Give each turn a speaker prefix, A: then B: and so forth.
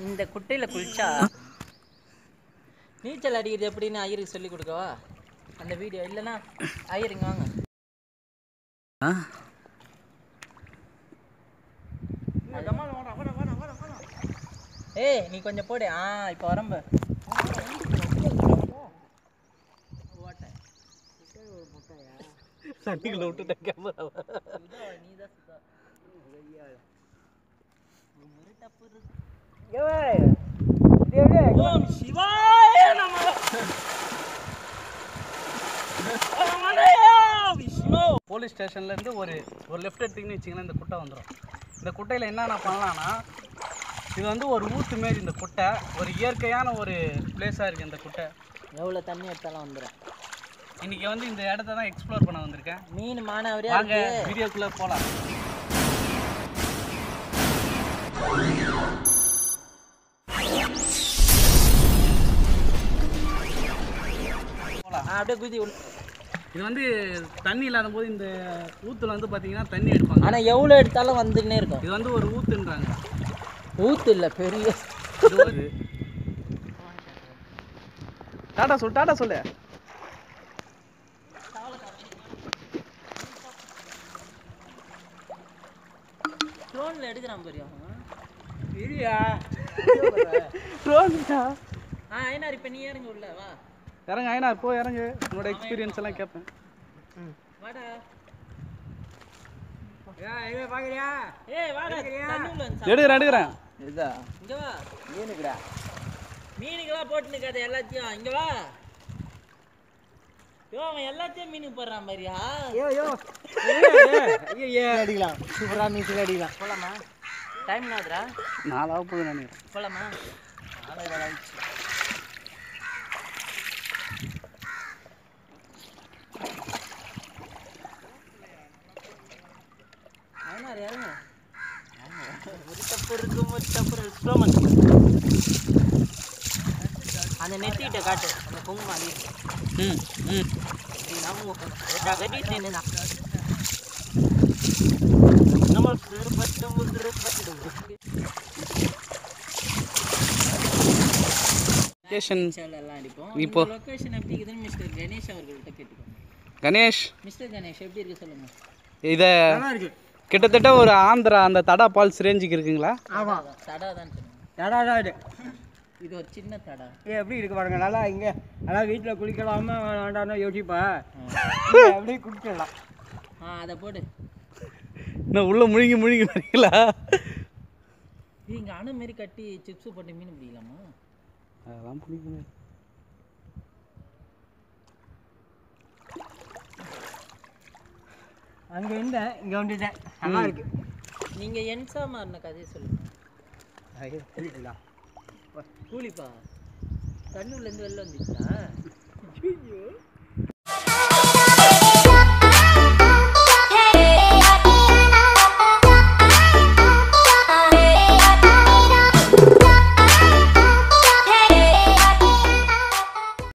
A: இந்த குட்டையில குளிச்சா நீச்சல் அடிக்கிறது எப்படின்னு ஐயருக்கு சொல்லி கொடுக்கவா அந்த வீடியோ இல்லைன்னா ஐயருங்க வாங்க
B: ஆ
A: ஏய் நீ கொஞ்சம் போடு ஆ இப்போ வரம்ப
B: தண்ணிக்குள்ள விட்டுட்டேன் கேமரா
A: ஓம் சிவாய நம விஷ்ணு
B: போலீஸ் ஸ்டேஷன்லேருந்து ஒரு ஒரு லெஃப்ட் எடுத்திங்கன்னு வச்சிங்கன்னா இந்த குட்டை வந்துடும் இந்த குட்டையில் என்னென்ன பண்ணலான்னா இது வந்து ஒரு ஊத்து மாரி இந்த குட்டை ஒரு இயற்கையான ஒரு பிளேஸாக இருக்குது இந்த குட்டை
A: எவ்வளோ தண்ணி எடுத்தாலும் வந்துடும்
B: இன்றைக்கி வந்து இந்த இடத்த தான் எக்ஸ்ப்ளோர் பண்ண வந்திருக்கேன்
A: மீன் மானவரே
B: வாங்க வீடியோக்குள்ளே போகலாம் போகலாம்
A: அப்படியே குதி உள்ள
B: இது வந்து தண்ணி இல்லாத போது இந்த ஊத்துல வந்து பார்த்தீங்கன்னா தண்ணி எடுப்பாங்க
A: ஆனால் எவ்வளோ எடுத்தாலும் வந்துன்னே இருக்கும்
B: இது வந்து ஒரு ஊத்துன்றாங்க
A: ஊத்து இல்லை பெரிய
B: இது ஒரு டாடா சொல் டாடா சொல்லு
A: ட்ரோனில் எடுக்கிறான் பெரியும்
B: இல்லையா ட்ரோனியா
A: ஆ ஐநார் இப்போ நீ ஏறுங்க உள்ள வா
B: இறங்க ஐநா போ இறங்கு உன்னோட எக்ஸ்பீரியன்ஸ் எல்லாம் கேட்பேன்
A: வாடா
C: பாக்குறியா
A: ஏய் வாடா தண்ணி உள்ள வந்து
B: எடுக்கிறேன் எடுக்கிறேன்
C: இதா
A: இங்க வா
C: மீனுக்குடா
A: மீனுக்கெல்லாம் போட்டு நிக்காத எல்லாத்தையும் இங்க வா யோ அவன் எல்லாத்தையும் மீனுக்கு போடுறான் மாதிரியா
C: ஐயோ ஐயோ ஐயோ அடிக்கலாம் சூப்பரா நீச்சல் அடிக்கலாம்
A: போலாமா டைம் ஆகுதுடா
B: நாலாவது போகுது நினைக்கிறேன்
A: போலாமா ஐநார் இறங்க ஒரு தப்பு இருக்கும் ஒரு தப்பு இருக்கு. slow motion. அந்த நெத்திட்ட காட்டு அந்த குங்குமம் அடி
B: ம் ம்
A: நமக்கு பட்டு முதிரு பட்டு
B: லொக்கேஷன்
A: எல்லாம் அடிப்போம்
B: இப்போ-
A: இப்போ லொகேஷன் எப்படி இருக்குதுன்னு மிஸ்டர் கணேஷ் அவர்கள்ட்ட கேட்டுக்கோங்க
B: கணேஷ்
A: மிஸ்டர் கணேஷ் எப்படி இருக்கு சொல்லுங்க
B: இதை
C: இருக்கு
B: கிட்டத்தட்ட ஒரு ஆந்திரா அந்த தடா பால்ஸ் ரேஞ்சுக்கு இருக்குங்களா
C: ஆமா
A: தடா தான் சொல்லுங்க
C: தடா இது
A: இது ஒரு சின்ன தடா
C: ஏ எப்படி இருக்கு பாருங்க நல்லா இங்க நல்லா வீட்டில் குளிக்கலாமா வேண்டாம்னு யோசிப்பா இங்க அப்படியே குளிக்கலாம்
A: ஆ அதை போடு
B: இன்னும் உள்ள முழுங்கி முழுங்கி வரீங்களா
A: இது இங்க அணு மாரி கட்டி சிப்ஸ் போட்டு மீன் பிடிக்கலாமா
B: அதெல்லாம் பிடிக்கும்
C: அங்க இருந்தேன் இங்க வந்துட்டேன் நல்லா இருக்கு
A: நீங்க என்சா மாறின கதையை சொல்லுங்க
C: ஐயோ, குளிக்கலாம்.
A: கூலிப்பா தண்ணுள்ள இருந்து வெளில வந்துச்சா